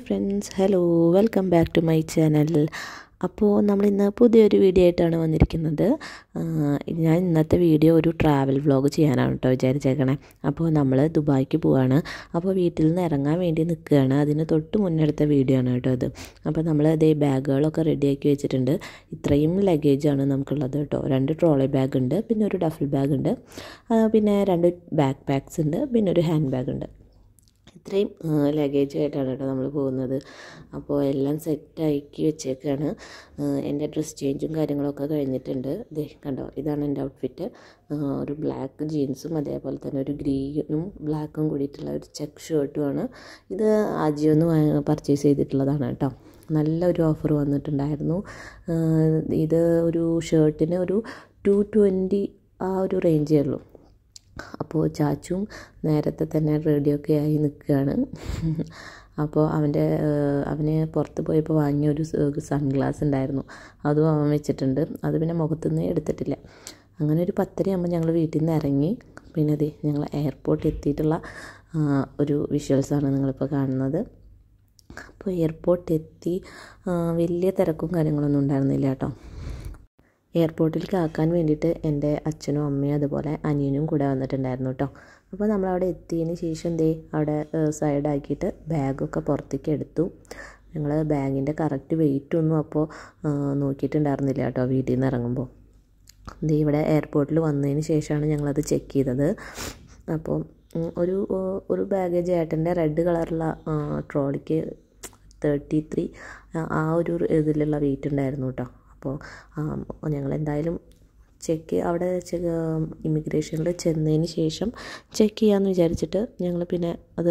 Friends hello welcome back to my channel അപ്പോൾ നമ്മളിന്ന് പുതിയൊരു വീഡിയോ ആയിട്ടാണ് വന്നിരിക്കുന്നത് ഞാൻ ഇന്നത്തെ വീഡിയോ ഒരു ട്രാവൽ വ്ളോഗ് ചെയ്യാനാണ് കേട്ടോ വിചാരിച്ചേക്കണേ അപ്പോൾ നമ്മൾ ദുബായിക്ക് പോവാണ് അപ്പോൾ വീട്ടിൽ നിന്ന് ഇറങ്ങാൻ വേണ്ടി നിൽക്കുകയാണ് അതിന് തൊട്ട് മുന്നെടുത്ത വീഡിയോ ആണ് കേട്ടോ ഇത് അപ്പോൾ നമ്മൾ അതേ ബാഗുകളൊക്കെ റെഡിയാക്കി വെച്ചിട്ടുണ്ട് ഇത്രയും ലഗേജാണ് നമുക്കുള്ളത് കേട്ടോ രണ്ട് ട്രോളി ബാഗ് ഉണ്ട് പിന്നെ ഒരു ഡഫൽ ബാഗ് ഉണ്ട് പിന്നെ രണ്ട് ബാക്ക് പാക്സ് ഉണ്ട് പിന്നെ ഒരു ഹാൻഡ് ബാഗ് ഉണ്ട് ഇത്രയും ലഗേജ് ആയിട്ടാണ് കേട്ടോ നമ്മൾ പോകുന്നത് അപ്പോൾ എല്ലാം സെറ്റാക്കി വെച്ചേക്കാണ് എൻ്റെ ഡ്രസ് ചേഞ്ചും കാര്യങ്ങളൊക്കെ കഴിഞ്ഞിട്ടുണ്ട് ഇതേ കണ്ടോ ഇതാണ് എൻ്റെ ഔട്ട്ഫിറ്റ് ഒരു ബ്ലാക്ക് ജീൻസും അതേപോലെ തന്നെ ഒരു ഗ്രീനും ബ്ലാക്കും കൂടിയിട്ടുള്ള ഒരു ചെക്ക് ഷർട്ടുമാണ് ഇത് ആജിയൊന്ന് പർച്ചേസ് ചെയ്തിട്ടുള്ളതാണ് കേട്ടോ നല്ലൊരു ഓഫർ വന്നിട്ടുണ്ടായിരുന്നു ഇത് ഒരു ഷർട്ടിന് ഒരു ടു ട്വൻറ്റി ആ ഒരു റേഞ്ചേ ഉള്ളൂ അപ്പോൾ ചാച്ചും നേരത്തെ തന്നെ റെഡിയൊക്കെ ആയി നിൽക്കുകയാണ് അപ്പോൾ അവൻ്റെ അവന് പുറത്ത് പോയപ്പോൾ വാങ്ങിയ ഒരു സൺഗ്ലാസ് ഉണ്ടായിരുന്നു അതും അവൻ വെച്ചിട്ടുണ്ട് അത് പിന്നെ മുഖത്തുനിന്ന് എടുത്തിട്ടില്ല അങ്ങനെ ഒരു പത്തരയാകുമ്പോൾ ഞങ്ങൾ വീട്ടിൽ നിന്ന് ഇറങ്ങി പിന്നെ അതെ ഞങ്ങൾ എയർപോർട്ടിൽ എത്തിയിട്ടുള്ള ഒരു വിഷ്വൽസാണ് നിങ്ങളിപ്പോൾ കാണുന്നത് അപ്പോൾ എയർപോർട്ട് എത്തി വലിയ തിരക്കും കാര്യങ്ങളൊന്നും ഉണ്ടായിരുന്നില്ല കേട്ടോ എയർപോർട്ടിലേക്ക് ആക്കാൻ വേണ്ടിയിട്ട് എൻ്റെ അച്ഛനും അമ്മയും അതുപോലെ അനിയനും കൂടെ വന്നിട്ടുണ്ടായിരുന്നു കേട്ടോ അപ്പോൾ നമ്മളവിടെ എത്തിയതിന് ശേഷം എന്തേ അവിടെ സൈഡാക്കിയിട്ട് ബാഗൊക്കെ പുറത്തേക്ക് എടുത്തു ഞങ്ങൾ ബാഗിൻ്റെ കറക്റ്റ് വെയിറ്റ് ഒന്നും അപ്പോൾ നോക്കിയിട്ടുണ്ടായിരുന്നില്ല കേട്ടോ വീട്ടിൽ നിന്ന് ഇറങ്ങുമ്പോൾ ഇത് ഇവിടെ എയർപോർട്ടിൽ വന്നതിന് ശേഷമാണ് ഞങ്ങളത് ചെക്ക് ചെയ്തത് അപ്പോൾ ഒരു ഒരു ബാഗേജ് ഏട്ടൻ്റെ റെഡ് കളറുള്ള ട്രോളിക്ക് തേർട്ടി ത്രീ ആ ഒരു ഇതിലുള്ള വെയിറ്റ് ഉണ്ടായിരുന്നു കേട്ടോ അപ്പോൾ ഞങ്ങൾ എന്തായാലും ചെക്ക് അവിടെ ഇമിഗ്രേഷനിൽ ചെന്നതിന് ശേഷം ചെക്ക് ചെയ്യാമെന്ന് വിചാരിച്ചിട്ട് ഞങ്ങൾ പിന്നെ അത്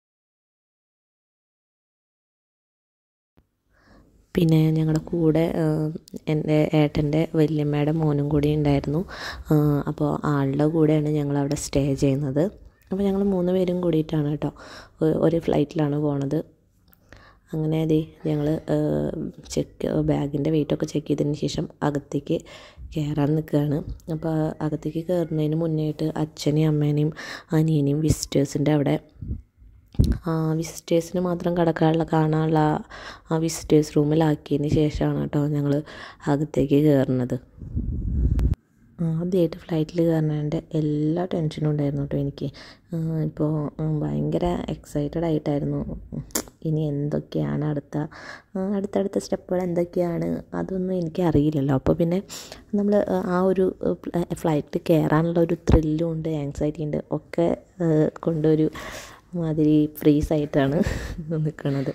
പിന്നെ ഞങ്ങളുടെ കൂടെ എൻ്റെ ഏട്ടൻ്റെ വല്യമ്മയുടെ മോനും കൂടി ഉണ്ടായിരുന്നു അപ്പോൾ ആളുടെ കൂടെയാണ് ഞങ്ങൾ അവിടെ സ്റ്റേ ചെയ്യുന്നത് അപ്പോൾ ഞങ്ങൾ മൂന്ന് പേരും കൂടിയിട്ടാണ് കേട്ടോ ഒരു ഫ്ലൈറ്റിലാണ് പോണത് അങ്ങനെ അതെ ഞങ്ങൾ ചെക്ക് ബാഗിൻ്റെ വെയിറ്റൊക്കെ ചെക്ക് ചെയ്തതിന് ശേഷം അകത്തേക്ക് കയറാൻ നിൽക്കുകയാണ് അപ്പോൾ അകത്തേക്ക് കയറുന്നതിന് മുന്നേയായിട്ട് അച്ഛനെയും അമ്മേനെയും അനിയനെയും വിസിറ്റേഴ്സിൻ്റെ അവിടെ വിസിറ്റേഴ്സിന് മാത്രം കിടക്കാനുള്ള കാണാനുള്ള ആ വിസിറ്റേഴ്സ് റൂമിലാക്കിയതിന് ശേഷമാണ് കേട്ടോ ഞങ്ങൾ അകത്തേക്ക് കയറുന്നത് ആദ്യമായിട്ട് ഫ്ലൈറ്റിൽ കയറുന്നതിൻ്റെ എല്ലാ ടെൻഷനും ഉണ്ടായിരുന്നു കേട്ടോ എനിക്ക് ഇപ്പോൾ ഭയങ്കര എക്സൈറ്റഡ് ആയിട്ടായിരുന്നു ഇനി എന്തൊക്കെയാണ് അടുത്ത അടുത്തടുത്ത സ്റ്റെപ്പുകൾ എന്തൊക്കെയാണ് അതൊന്നും എനിക്ക് അറിയില്ലല്ലോ അപ്പോൾ പിന്നെ നമ്മൾ ആ ഒരു ഫ്ലൈറ്റിൽ കയറാനുള്ള ഒരു ത്രില്ലും ഉണ്ട് ആങ്സൈറ്റി ഉണ്ട് ഒക്കെ കൊണ്ടൊരു മാതിരി ഫ്രീസ് ആയിട്ടാണ് നിൽക്കുന്നത്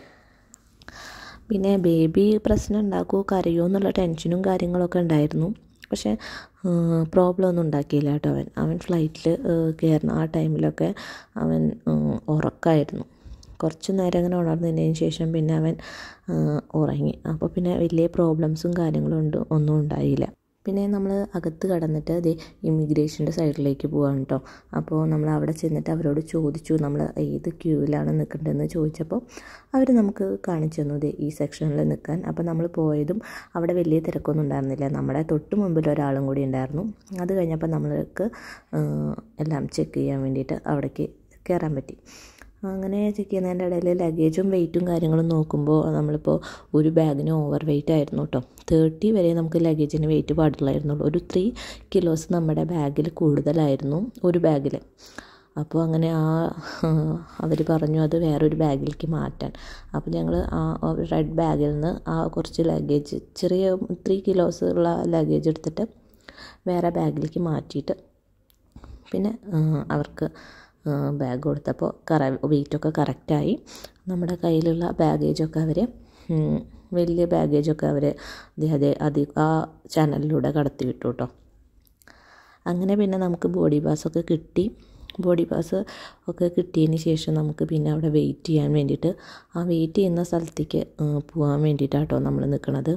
പിന്നെ ബേബി പ്രശ്നം ഉണ്ടാക്കുമോ കരയുമോ എന്നുള്ള ടെൻഷനും കാര്യങ്ങളൊക്കെ ഉണ്ടായിരുന്നു പക്ഷേ പ്രോബ്ലം ഒന്നും ഉണ്ടാക്കിയില്ല കേട്ടോ അവൻ അവൻ ഫ്ലൈറ്റിൽ കയറുന്ന ആ ടൈമിലൊക്കെ അവൻ ഉറക്കമായിരുന്നു കുറച്ച് നേരം അങ്ങനെ ഉണർന്നതിന് ശേഷം പിന്നെ അവൻ ഉറങ്ങി അപ്പോൾ പിന്നെ വലിയ പ്രോബ്ലംസും കാര്യങ്ങളും ഉണ്ട് ഒന്നും ഉണ്ടായില്ല പിന്നെ നമ്മൾ അകത്ത് കടന്നിട്ട് അതേ ഇമിഗ്രേഷൻ്റെ സൈഡിലേക്ക് പോവാണ് കേട്ടോ അപ്പോൾ നമ്മൾ അവിടെ ചെന്നിട്ട് അവരോട് ചോദിച്ചു നമ്മൾ ഏത് ക്യൂവിലാണ് നിൽക്കേണ്ടതെന്ന് ചോദിച്ചപ്പോൾ അവർ നമുക്ക് കാണിച്ചു തന്നു ദേ ഈ സെക്ഷനിൽ നിൽക്കാൻ അപ്പോൾ നമ്മൾ പോയതും അവിടെ വലിയ തിരക്കൊന്നും ഉണ്ടായിരുന്നില്ല നമ്മുടെ തൊട്ട് മുമ്പിൽ ഒരാളും കൂടി ഉണ്ടായിരുന്നു അത് കഴിഞ്ഞപ്പോൾ നമ്മൾക്ക് എല്ലാം ചെക്ക് ചെയ്യാൻ വേണ്ടിയിട്ട് അവിടേക്ക് കയറാൻ പറ്റി അങ്ങനെ ചെക്ക് ചെയ്യുന്നതിൻ്റെ ഇടയിൽ ലഗേജും വെയിറ്റും കാര്യങ്ങളും നോക്കുമ്പോൾ നമ്മളിപ്പോൾ ഒരു ബാഗിന് ഓവർ വെയിറ്റ് ആയിരുന്നു കേട്ടോ തേർട്ടി വരെ നമുക്ക് ലഗേജിന് വെയിറ്റ് പാടില്ലായിരുന്നുള്ളൂ ഒരു ത്രീ കിലോസ് നമ്മുടെ ബാഗിൽ കൂടുതലായിരുന്നു ഒരു ബാഗിൽ അപ്പോൾ അങ്ങനെ ആ അവർ പറഞ്ഞു അത് വേറൊരു ബാഗിലേക്ക് മാറ്റാൻ അപ്പോൾ ഞങ്ങൾ ആ റെഡ് ബാഗിൽ നിന്ന് ആ കുറച്ച് ലഗേജ് ചെറിയ ത്രീ കിലോസ് ഉള്ള ലഗേജ് എടുത്തിട്ട് വേറെ ബാഗിലേക്ക് മാറ്റിയിട്ട് പിന്നെ അവർക്ക് ബാഗ് കൊടുത്തപ്പോൾ കറ വെയിറ്റൊക്കെ കറക്റ്റായി നമ്മുടെ കയ്യിലുള്ള ബാഗേജൊക്കെ അവർ വലിയ ബാഗേജൊക്കെ അവർ അതേ അതി ആ ചാനലിലൂടെ കടത്തി വിട്ടു കേട്ടോ അങ്ങനെ പിന്നെ നമുക്ക് ബോഡി പാസ്സൊക്കെ കിട്ടി ബോഡി പാസ് ഒക്കെ കിട്ടിയതിന് ശേഷം നമുക്ക് പിന്നെ അവിടെ വെയിറ്റ് ചെയ്യാൻ വേണ്ടിയിട്ട് ആ വെയിറ്റ് ചെയ്യുന്ന സ്ഥലത്തേക്ക് പോകാൻ വേണ്ടിയിട്ടാട്ടോ നമ്മൾ നിൽക്കുന്നത്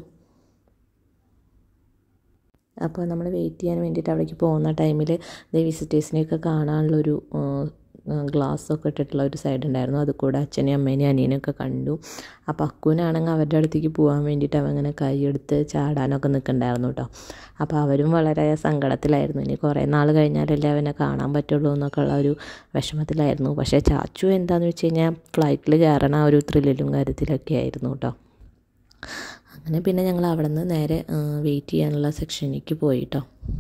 അപ്പോൾ നമ്മൾ വെയിറ്റ് ചെയ്യാൻ വേണ്ടിയിട്ട് അവിടേക്ക് പോകുന്ന ടൈമിൽ വിസിറ്റേഴ്സിനെയൊക്കെ കാണാനുള്ളൊരു ഗ്ലാസ്സൊക്കെ ഇട്ടിട്ടുള്ള ഒരു സൈഡ് ഉണ്ടായിരുന്നു അത് കൂടെ അച്ഛനെയും അമ്മേനെയും അനിയനെയൊക്കെ കണ്ടു അപ്പോൾ അക്കുവിനാണെങ്കിൽ അവരുടെ അടുത്തേക്ക് പോകാൻ വേണ്ടിയിട്ട് അവൻ ഇങ്ങനെ കൈയെടുത്ത് ചാടാനൊക്കെ നിൽക്കണ്ടായിരുന്നു കേട്ടോ അപ്പോൾ അവരും വളരെ സങ്കടത്തിലായിരുന്നു ഇനി കുറേ നാൾ കഴിഞ്ഞാലല്ലേ അവനെ കാണാൻ പറ്റുള്ളൂ എന്നൊക്കെ ഉള്ള ഒരു വിഷമത്തിലായിരുന്നു പക്ഷേ ചാച്ചു എന്താണെന്ന് വെച്ച് കഴിഞ്ഞാൽ ഫ്ലൈറ്റിൽ കയറണ ആ ഒരു ത്രില്ലിലും കാര്യത്തിലൊക്കെ ആയിരുന്നു കേട്ടോ അങ്ങനെ പിന്നെ ഞങ്ങൾ അവിടെ നിന്ന് നേരെ വെയിറ്റ് ചെയ്യാനുള്ള സെക്ഷനിലേക്ക് പോയി കേട്ടോ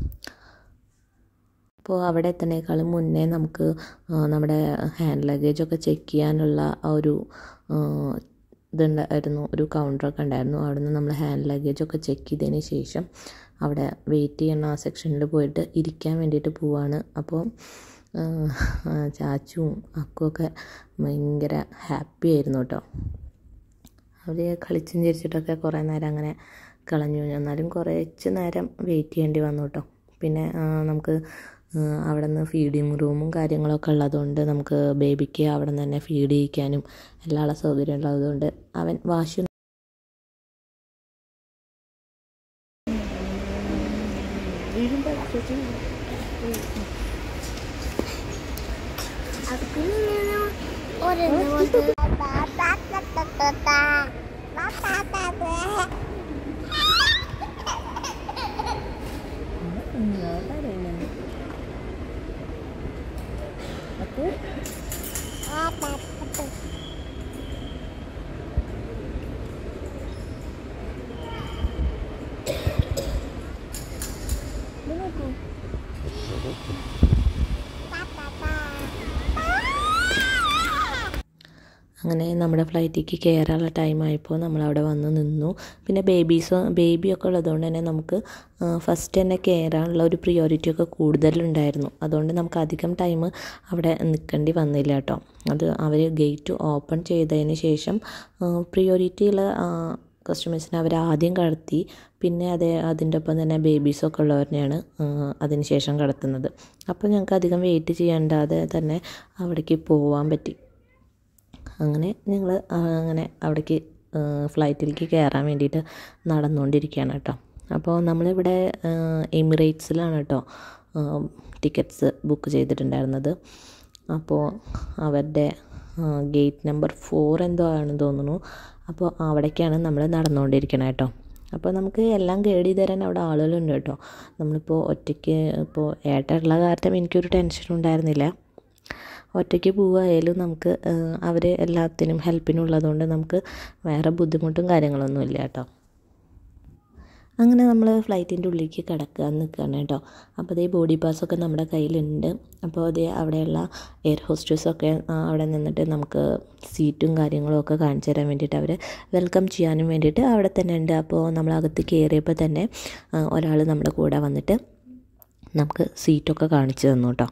അപ്പോൾ അവിടെ എത്തണേക്കാളും മുന്നേ നമുക്ക് നമ്മുടെ ഹാൻഡ് ലഗേജൊക്കെ ചെക്ക് ചെയ്യാനുള്ള ആ ഒരു ഇതുണ്ടായിരുന്നു ഒരു കൗണ്ടറൊക്കെ ഉണ്ടായിരുന്നു അവിടെ നിന്ന് നമ്മൾ ഹാൻഡ് ലഗേജൊക്കെ ചെക്ക് ചെയ്തതിന് ശേഷം അവിടെ വെയിറ്റ് ചെയ്യണ ആ സെക്ഷനിൽ പോയിട്ട് ഇരിക്കാൻ വേണ്ടിയിട്ട് പോവാണ് അപ്പോൾ ചാച്ചുവും അക്കുമൊക്കെ ഭയങ്കര ഹാപ്പി ആയിരുന്നു കേട്ടോ അവർ കളിച്ചും ചിരിച്ചിട്ടൊക്കെ കുറേ നേരം അങ്ങനെ കളഞ്ഞു എന്നാലും കുറച്ച് നേരം വെയിറ്റ് ചെയ്യേണ്ടി വന്നു കേട്ടോ പിന്നെ നമുക്ക് അവിടെ നിന്ന് ഫീഡിങ് റൂമും കാര്യങ്ങളൊക്കെ ഉള്ളതുകൊണ്ട് നമുക്ക് ബേബിക്ക് അവിടെ നിന്ന് തന്നെ ഫീഡ് ചെയ്യിക്കാനും എല്ലാ സൗകര്യം ഉള്ളതുകൊണ്ട് അവൻ വാശി അങ്ങനെ നമ്മുടെ ഫ്ലൈറ്റിലേക്ക് കയറാനുള്ള ടൈമായപ്പോൾ നമ്മളവിടെ വന്ന് നിന്നു പിന്നെ ബേബീസ് ബേബിയൊക്കെ ഉള്ളതുകൊണ്ട് തന്നെ നമുക്ക് ഫസ്റ്റ് തന്നെ കയറാനുള്ള ഒരു പ്രിയോറിറ്റി ഒക്കെ കൂടുതലുണ്ടായിരുന്നു അതുകൊണ്ട് നമുക്ക് അധികം ടൈം അവിടെ നിൽക്കേണ്ടി വന്നില്ല കേട്ടോ അത് അവർ ഗേറ്റ് ഓപ്പൺ ചെയ്തതിന് ശേഷം പ്രിയോറിറ്റിയുള്ള കസ്റ്റമേഴ്സിനെ അവർ ആദ്യം കടത്തി പിന്നെ അതേ അതിൻ്റെ ഒപ്പം തന്നെ ബേബീസൊക്കെ ഉള്ളവരെയാണ് അതിന് ശേഷം കടത്തുന്നത് അപ്പോൾ ഞങ്ങൾക്ക് അധികം വെയിറ്റ് ചെയ്യേണ്ടാതെ തന്നെ അവിടേക്ക് പോകാൻ പറ്റി അങ്ങനെ ഞങ്ങൾ അങ്ങനെ അവിടേക്ക് ഫ്ലൈറ്റിലേക്ക് കയറാൻ വേണ്ടിയിട്ട് നടന്നുകൊണ്ടിരിക്കുകയാണ് കേട്ടോ അപ്പോൾ നമ്മളിവിടെ എമിറേറ്റ്സിലാണ് കേട്ടോ ടിക്കറ്റ്സ് ബുക്ക് ചെയ്തിട്ടുണ്ടായിരുന്നത് അപ്പോൾ അവരുടെ ഗേറ്റ് നമ്പർ ഫോർ എന്തോ ആണെന്ന് തോന്നുന്നു അപ്പോൾ അവിടേക്കാണ് നമ്മൾ നടന്നുകൊണ്ടിരിക്കണത് കേട്ടോ അപ്പോൾ നമുക്ക് എല്ലാം ഗൈഡ് ചെയ്ത് തരാൻ അവിടെ ആളുകളുണ്ട് കേട്ടോ നമ്മളിപ്പോൾ ഒറ്റയ്ക്ക് ഇപ്പോൾ ഏട്ടനുള്ള കാരണം എനിക്കൊരു ടെൻഷനും ഉണ്ടായിരുന്നില്ല ഒറ്റയ്ക്ക് പോവുകയായാലും നമുക്ക് അവർ എല്ലാത്തിനും ഹെൽപ്പിനുള്ളതുകൊണ്ട് നമുക്ക് വേറെ ബുദ്ധിമുട്ടും കാര്യങ്ങളൊന്നും ഇല്ല കേട്ടോ അങ്ങനെ നമ്മൾ ഫ്ലൈറ്റിൻ്റെ ഉള്ളിലേക്ക് കിടക്കാൻ നിൽക്കുകയാണ് കേട്ടോ അപ്പോൾ അതേ ബോഡി പാസ്സൊക്കെ നമ്മുടെ കയ്യിലുണ്ട് അപ്പോൾ അതേ അവിടെയുള്ള എയർ ഹോസ്റ്റേഴ്സൊക്കെ അവിടെ നിന്നിട്ട് നമുക്ക് സീറ്റും കാര്യങ്ങളും ഒക്കെ കാണിച്ചു തരാൻ വേണ്ടിയിട്ട് അവർ വെൽക്കം ചെയ്യാനും വേണ്ടിയിട്ട് അവിടെ തന്നെ ഉണ്ട് അപ്പോൾ നമ്മൾ അകത്ത് കയറിയപ്പോൾ തന്നെ ഒരാൾ നമ്മുടെ കൂടെ വന്നിട്ട് നമുക്ക് സീറ്റൊക്കെ കാണിച്ചു തന്നു കേട്ടോ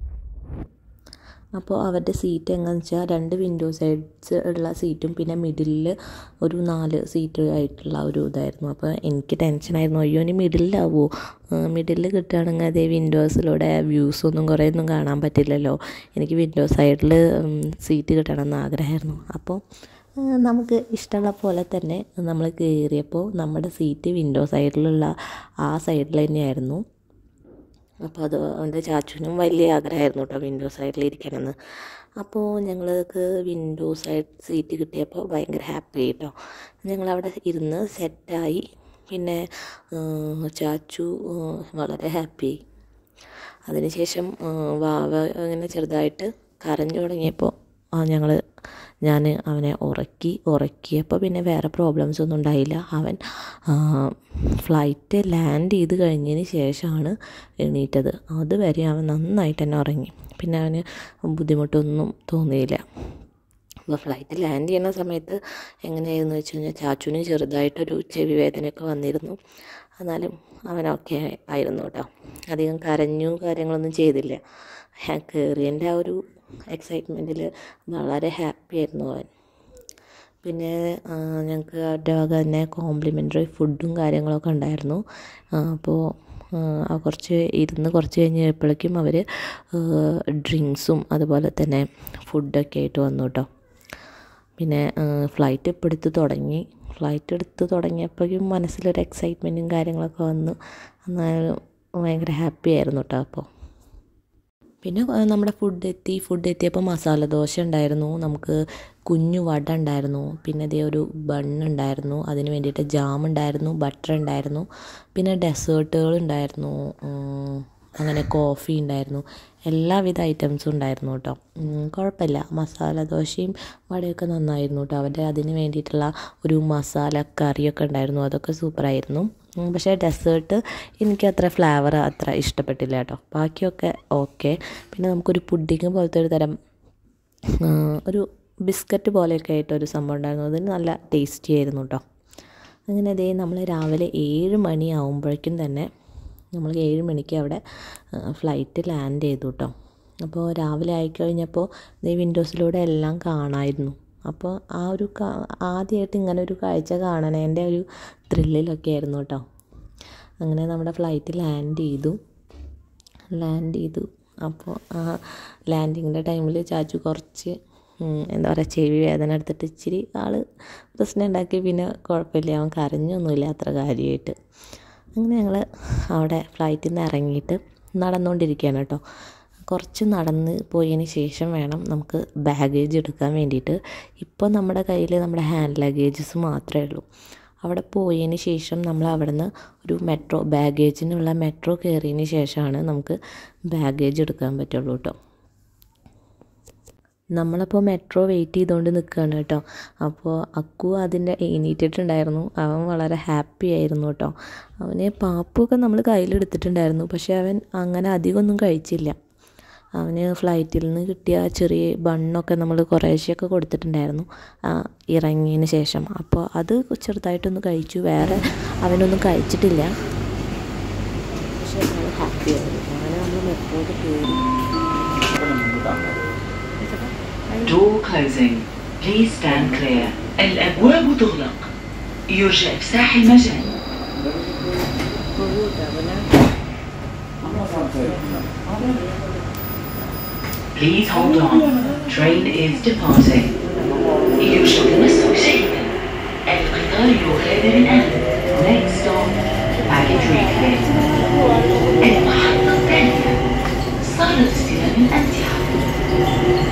അപ്പോൾ അവരുടെ സീറ്റ് എങ്ങനെയാണെന്ന് വെച്ചാൽ രണ്ട് വിൻഡോ സൈഡ്സ് ഉള്ള സീറ്റും പിന്നെ മിഡിലിൽ ഒരു നാല് സീറ്റ് ആയിട്ടുള്ള ഒരു ഇതായിരുന്നു അപ്പോൾ എനിക്ക് ടെൻഷനായിരുന്നു അയ്യോ ഇനി മിഡിലാവുമോ മിഡിലിൽ കിട്ടുകയാണെങ്കിൽ അതേ വിൻഡോസിലൂടെ വ്യൂസ് ഒന്നും കുറേ ഒന്നും കാണാൻ പറ്റില്ലല്ലോ എനിക്ക് വിൻഡോ സൈഡിൽ സീറ്റ് കിട്ടണമെന്ന് ആഗ്രഹമായിരുന്നു അപ്പോൾ നമുക്ക് ഇഷ്ടമുള്ള പോലെ തന്നെ നമ്മൾ കയറിയപ്പോൾ നമ്മുടെ സീറ്റ് വിൻഡോ സൈഡിലുള്ള ആ സൈഡിൽ തന്നെയായിരുന്നു അപ്പോൾ അത് എൻ്റെ ചാച്ചുവിനും വലിയ ആഗ്രഹമായിരുന്നു കേട്ടോ വിൻഡോ സൈഡിൽ ഇരിക്കണമെന്ന് അപ്പോൾ ഞങ്ങൾക്ക് വിൻഡോ സൈഡ് സീറ്റ് കിട്ടിയപ്പോൾ ഭയങ്കര ഹാപ്പി കേട്ടോ ഞങ്ങളവിടെ ഇരുന്ന് സെറ്റായി പിന്നെ ചാച്ചു വളരെ ഹാപ്പി അതിനുശേഷം വാവ ഇങ്ങനെ ചെറുതായിട്ട് കരഞ്ഞു തുടങ്ങിയപ്പോൾ ഞങ്ങൾ ഞാൻ അവനെ ഉറക്കി ഉറക്കിയപ്പോൾ പിന്നെ വേറെ പ്രോബ്ലംസ് ഒന്നും ഉണ്ടായില്ല അവൻ ഫ്ലൈറ്റ് ലാൻഡ് ചെയ്ത് കഴിഞ്ഞതിന് ശേഷമാണ് എണീറ്റത് അതുവരെ അവൻ നന്നായിട്ട് തന്നെ ഉറങ്ങി പിന്നെ അവന് ബുദ്ധിമുട്ടൊന്നും തോന്നിയില്ല അപ്പോൾ ഫ്ലൈറ്റ് ലാൻഡ് ചെയ്യുന്ന സമയത്ത് എങ്ങനെയായിരുന്നു വെച്ച് കഴിഞ്ഞാൽ ചാച്ചുവിന് ചെറുതായിട്ടൊരു ചെവി വേദനയൊക്കെ വന്നിരുന്നു എന്നാലും അവനൊക്കെ ആയിരുന്നു കേട്ടോ അധികം കരഞ്ഞു കാര്യങ്ങളൊന്നും ചെയ്തില്ല കയറിയതിൻ്റെ ആ ഒരു എക്സൈറ്റ്മെൻറ്റിൽ വളരെ ഹാപ്പി ആയിരുന്നു അവൻ പിന്നെ ഞങ്ങൾക്ക് അവരുടെ വക തന്നെ കോംപ്ലിമെൻ്ററി ഫുഡും കാര്യങ്ങളൊക്കെ ഉണ്ടായിരുന്നു അപ്പോൾ കുറച്ച് ഇരുന്ന് കുറച്ച് കഴിഞ്ഞപ്പോഴേക്കും അവർ ഡ്രിങ്ക്സും അതുപോലെ തന്നെ ഫുഡൊക്കെ ആയിട്ട് വന്നു കേട്ടോ പിന്നെ ഫ്ലൈറ്റ് ഇപ്പോൾ എടുത്ത് തുടങ്ങി ഫ്ലൈറ്റ് എടുത്ത് തുടങ്ങിയപ്പോഴും മനസ്സിലൊരു എക്സൈറ്റ്മെൻറ്റും കാര്യങ്ങളൊക്കെ വന്നു എന്നാലും ഭയങ്കര ഹാപ്പി ആയിരുന്നു കേട്ടോ അപ്പോൾ പിന്നെ നമ്മുടെ ഫുഡ് എത്തി ഫുഡ് എത്തിയപ്പോൾ മസാല ദോശ ഉണ്ടായിരുന്നു നമുക്ക് കുഞ്ഞു വട ഉണ്ടായിരുന്നു പിന്നെ അതേ ഒരു ബണ്ണ് ഉണ്ടായിരുന്നു അതിന് വേണ്ടിയിട്ട് ജാം ഉണ്ടായിരുന്നു ബട്ടർ ഉണ്ടായിരുന്നു പിന്നെ ഡെസേർട്ടുകൾ ഉണ്ടായിരുന്നു അങ്ങനെ കോഫി ഉണ്ടായിരുന്നു എല്ലാവിധ ഐറ്റംസും ഉണ്ടായിരുന്നു കേട്ടോ കുഴപ്പമില്ല മസാല ദോശയും വടയൊക്കെ നന്നായിരുന്നു കേട്ടോ അവരുടെ അതിന് വേണ്ടിയിട്ടുള്ള ഒരു മസാല കറിയൊക്കെ ഉണ്ടായിരുന്നു അതൊക്കെ സൂപ്പറായിരുന്നു പക്ഷേ ഡെസേർട്ട് എനിക്ക് അത്ര ഫ്ലേവർ അത്ര ഇഷ്ടപ്പെട്ടില്ല കേട്ടോ ബാക്കിയൊക്കെ ഓക്കെ പിന്നെ നമുക്കൊരു പുഡിങ് പോലത്തെ ഒരു തരം ഒരു ബിസ്ക്കറ്റ് പോലെയൊക്കെ ആയിട്ട് ഒരു സംഭവം ഉണ്ടായിരുന്നു അതിന് നല്ല ടേസ്റ്റി ആയിരുന്നു കേട്ടോ അങ്ങനെ അതേ നമ്മൾ രാവിലെ ഏഴ് മണി ആകുമ്പോഴേക്കും തന്നെ നമ്മൾ ഏഴ് മണിക്ക് അവിടെ ഫ്ലൈറ്റ് ലാൻഡ് ചെയ്തു കേട്ടോ അപ്പോൾ രാവിലെ ആയിക്കഴിഞ്ഞപ്പോൾ ഈ വിൻഡോസിലൂടെ എല്ലാം കാണാമായിരുന്നു അപ്പോൾ ആ ഒരു ആദ്യമായിട്ട് ഇങ്ങനെ ഒരു കാഴ്ച കാണണേൻ്റെ ഒരു ത്രില്ലിലൊക്കെ ആയിരുന്നു കേട്ടോ അങ്ങനെ നമ്മുടെ ഫ്ലൈറ്റ് ലാൻഡ് ചെയ്തു ലാൻഡ് ചെയ്തു അപ്പോൾ ആ ലാൻഡിങ്ങിൻ്റെ ടൈമിൽ ചാച്ചു കുറച്ച് എന്താ പറയുക ചെവി വേദന എടുത്തിട്ട് ഇച്ചിരി ആൾ പ്രശ്നം ഉണ്ടാക്കി പിന്നെ കുഴപ്പമില്ല അവൻ കരഞ്ഞൊന്നുമില്ല അത്ര കാര്യമായിട്ട് അങ്ങനെ ഞങ്ങൾ അവിടെ ഫ്ലൈറ്റിൽ നിന്ന് ഇറങ്ങിയിട്ട് നടന്നുകൊണ്ടിരിക്കുകയാണ് കേട്ടോ കുറച്ച് നടന്ന് പോയതിന് ശേഷം വേണം നമുക്ക് ബാഗേജ് എടുക്കാൻ വേണ്ടിയിട്ട് ഇപ്പോൾ നമ്മുടെ കയ്യിൽ നമ്മുടെ ഹാൻഡ് ലഗേജസ് മാത്രമേ ഉള്ളൂ അവിടെ പോയതിന് ശേഷം നമ്മൾ അവിടെ നിന്ന് ഒരു മെട്രോ ബാഗേജിനുള്ള മെട്രോ കയറിയതിന് ശേഷമാണ് നമുക്ക് ബാഗേജ് എടുക്കാൻ പറ്റുള്ളൂ കേട്ടോ നമ്മളപ്പോൾ മെട്രോ വെയിറ്റ് ചെയ്തുകൊണ്ട് നിൽക്കുകയാണ് കേട്ടോ അപ്പോൾ അക്കു അതിൻ്റെ എണീറ്റിട്ടുണ്ടായിരുന്നു അവൻ വളരെ ഹാപ്പി ആയിരുന്നു കേട്ടോ അവന് പാപ്പൊക്കെ നമ്മൾ കയ്യിലെടുത്തിട്ടുണ്ടായിരുന്നു പക്ഷേ അവൻ അങ്ങനെ അധികമൊന്നും കഴിച്ചില്ല അവന് ഫ്ലൈറ്റിൽ നിന്ന് കിട്ടിയ ചെറിയ ബണ്ണൊക്കെ നമ്മൾ കുറേശ്ശെയൊക്കെ കൊടുത്തിട്ടുണ്ടായിരുന്നു ഇറങ്ങിയതിന് ശേഷം അപ്പോൾ അത് ചെറുതായിട്ടൊന്ന് കഴിച്ചു വേറെ അവനൊന്നും കഴിച്ചിട്ടില്ല പക്ഷേ അവൻ ഹാപ്പി ആയിരുന്നു അങ്ങനെ നമ്മൾ മെട്രോയിൽ കയറി Door closing. Please stand clear. الأبواب تغلق. يرجى إفساح المجال. Please hold on. Train is departing. يرجى التمسك جيدا. القطار يغادر الآن. Next stop. Baggage reclaim. المحطة الثانية. صالة استلام الأمتعة.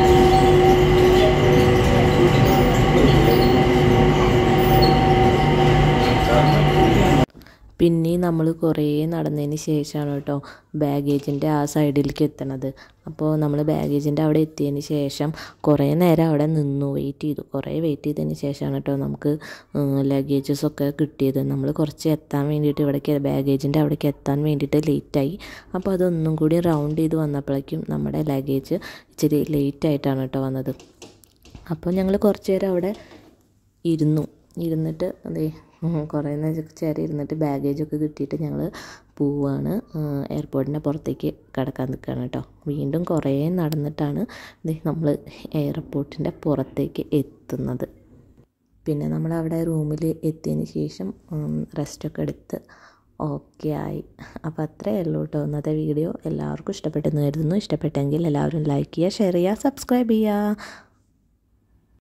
പിന്നെയും നമ്മൾ കുറേ നടന്നതിന് ശേഷമാണ് കേട്ടോ ബാഗേജിൻ്റെ ആ സൈഡിലേക്ക് എത്തണത് അപ്പോൾ നമ്മൾ ബാഗേജിൻ്റെ അവിടെ എത്തിയതിന് ശേഷം കുറേ നേരം അവിടെ നിന്നു വെയിറ്റ് ചെയ്തു കുറേ വെയിറ്റ് ചെയ്തതിന് ശേഷമാണ് കേട്ടോ നമുക്ക് ലഗേജസൊക്കെ കിട്ടിയത് നമ്മൾ കുറച്ച് എത്താൻ വേണ്ടിയിട്ട് ഇവിടേക്ക് ബാഗേജിൻ്റെ അവിടേക്ക് എത്താൻ വേണ്ടിയിട്ട് ലേറ്റായി അപ്പോൾ അതൊന്നും കൂടി റൗണ്ട് ചെയ്ത് വന്നപ്പോഴേക്കും നമ്മുടെ ലഗേജ് ഇച്ചിരി ലേറ്റായിട്ടാണ് കേട്ടോ വന്നത് അപ്പോൾ ഞങ്ങൾ കുറച്ച് നേരം അവിടെ ഇരുന്നു ഇരുന്നിട്ട് അതേ കുറേ നേരം ഇരുന്നിട്ട് ബാഗേജൊക്കെ കിട്ടിയിട്ട് ഞങ്ങൾ പോവാണ് എയർപോർട്ടിൻ്റെ പുറത്തേക്ക് കിടക്കാൻ നിൽക്കുകയാണ് കേട്ടോ വീണ്ടും കുറേ നടന്നിട്ടാണ് നമ്മൾ എയർപോർട്ടിൻ്റെ പുറത്തേക്ക് എത്തുന്നത് പിന്നെ നമ്മൾ അവിടെ റൂമിൽ എത്തിയതിന് ശേഷം റെസ്റ്റൊക്കെ എടുത്ത് ഓക്കെ ആയി അപ്പോൾ അത്രയേ ഉള്ളൂ കേട്ടോ ഇന്നത്തെ വീഡിയോ എല്ലാവർക്കും ഇഷ്ടപ്പെട്ടെന്ന് കരുതുന്നു ഇഷ്ടപ്പെട്ടെങ്കിൽ എല്ലാവരും ലൈക്ക് ചെയ്യുക ഷെയർ ചെയ്യുക സബ്സ്ക്രൈബ് ചെയ്യുക